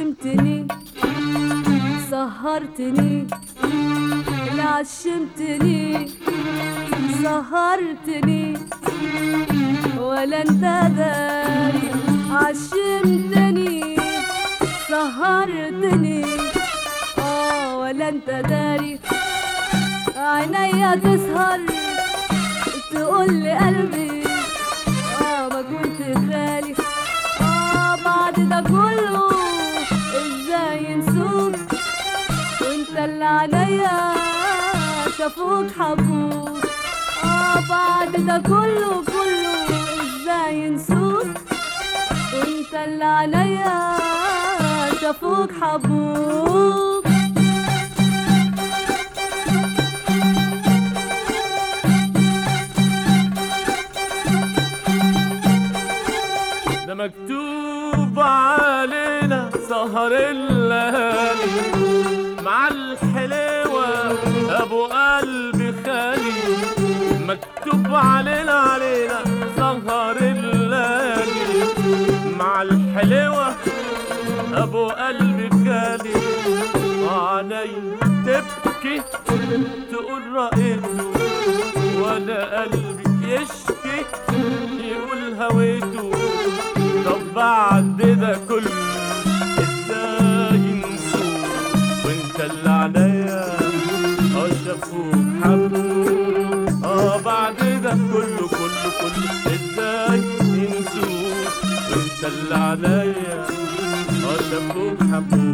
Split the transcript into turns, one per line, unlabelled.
عشمتني سهرتني لا عشمتني سهرتني ولا انت داري عشمتني سهرتني اه ولا انت داري عينيا تسهر تقول لي قلبي اه ما كنت خالي اه بعد ده كله ازاي ينسوك وانت اللي عليا شافوك حبوك اه بعد ده كله كله ازاي ينسوك وانت اللي عليا شافوك حبوك
ده مكتوب علينا سهر الليالي مع الحلوة ابو قلبي خالي مكتوب علينا علينا سهر الليالي مع الحلوة ابو قلبي خالي عيني تبكي تقول رأيته وانا قلبي يشكي يقول هويته طب بعد ده كله ازاي ينسوك وانت اللي عليا اه شافوك حبوك اه بعد ده كله كله كله ازاي ينسوك وانت اللي عليا اه شافوك حبوك